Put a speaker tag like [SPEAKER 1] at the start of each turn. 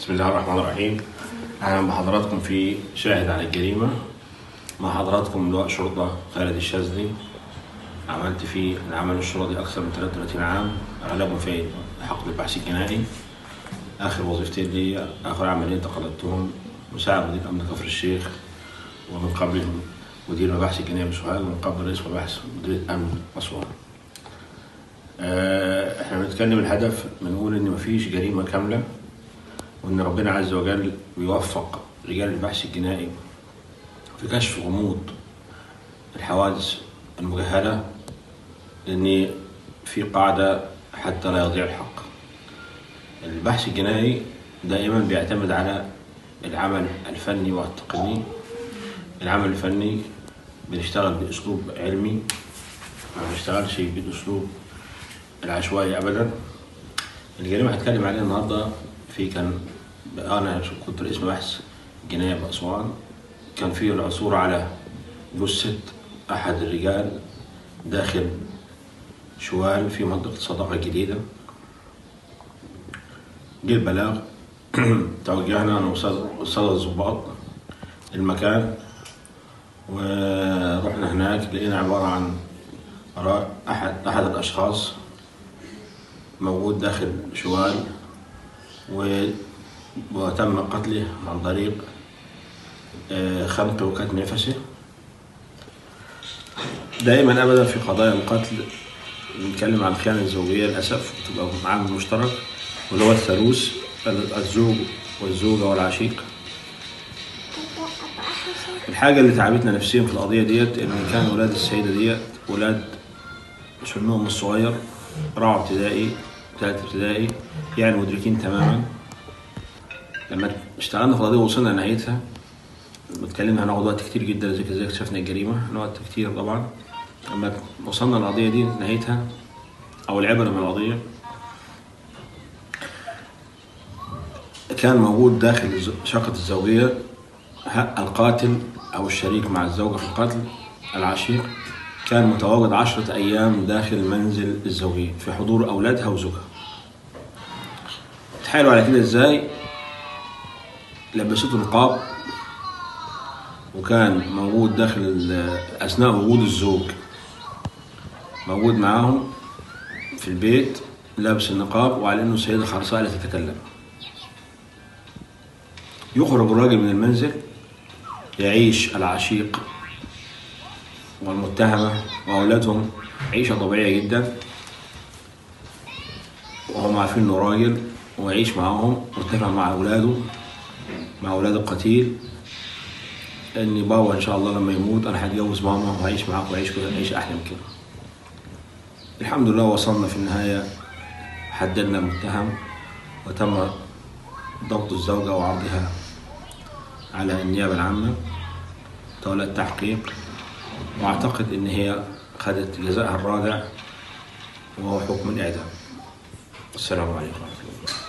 [SPEAKER 1] بسم الله الرحمن الرحيم أهلا بحضراتكم في شاهد على الجريمة مع حضراتكم لواء شرطة خالد الشاذلي عملت في العمل الشرطي أكثر من 33 عام أغلبهم في حقل البحث الجنائي آخر وظيفتين لي آخر عملين تقلدتهم مساعد مدير أمن كفر الشيخ ومن قبلهم مدير المباحث الجنائية بسوهاج ومن قبل رئيس مباحث مديرية أمن أسوان. آه، احنا بنتكلم الهدف بنقول ان مفيش جريمه كامله وان ربنا عز وجل بيوفق رجال البحث الجنائي في كشف غموض الحوادث المجهله لان في قاعده حتى لا يضيع الحق البحث الجنائي دائما بيعتمد على العمل الفني والتقني العمل الفني بنشتغل باسلوب علمي ما بنشتغلش باسلوب العشوائي ابدا الجريمه هتكلم عليها النهارده في كان انا كنت رئيس مباحث جنايه باسوان كان في العثور على جثه احد الرجال داخل شوال في منطقه صداقه جديده جه البلاغ توجهنا انا والساده الضباط المكان ورحنا هناك لقينا عباره عن احد احد الاشخاص موجود داخل شوال و- وتم قتله عن طريق آه، خنق وكتم نفسه دائما ابدا في قضايا القتل بنتكلم عن الخيانه الزوجيه للاسف بتبقى عامل مشترك واللي هو الثالوث الزوج والزوجه والعشيق الحاجه اللي تعبتنا نفسيا في القضيه ديت ان كان ولاد السيده ديت ولاد سنهم الصغير رابعه ابتدائي ثالثه ابتدائي يعني مدركين تماما لما اشتغلنا في القضيه ووصلنا لنهايتها بتكلمنا هناخد وقت كتير جدا زي كده اكتشفنا الجريمه هنقعد وقت كتير طبعا لما وصلنا للقضيه دي نهايتها او العبره من القضيه كان موجود داخل الز- شقة الزوجية ه- القاتل أو الشريك مع الزوجة في القتل العشيق كان متواجد عشرة أيام داخل منزل الزوجية في حضور أولادها وزوجها تحايلوا على كده إزاي لبسته نقاب وكان موجود داخل ال- أثناء وجود الزوج موجود معاهم في البيت لابس النقاب وعلى انه السيده خرصاء لا تتكلم يخرج الراجل من المنزل يعيش العشيق والمتهمة وأولادهم عيشة طبيعية جدا وهم عارفين إنه راجل ويعيش معاهم متفق مع أولاده مع أولاد القتيل إن بابا إن شاء الله لما يموت أنا هتجوز ماما وهعيش معاك وأعيش كده عيش أحلى من كده الحمد لله وصلنا في النهاية حددنا المتهم وتم ضبط الزوجة وعرضها على النيابة العامة تولى التحقيق وأعتقد إن هي خدت جزاءها الرادع وهو حكم الإعدام السلام عليكم ورحمة الله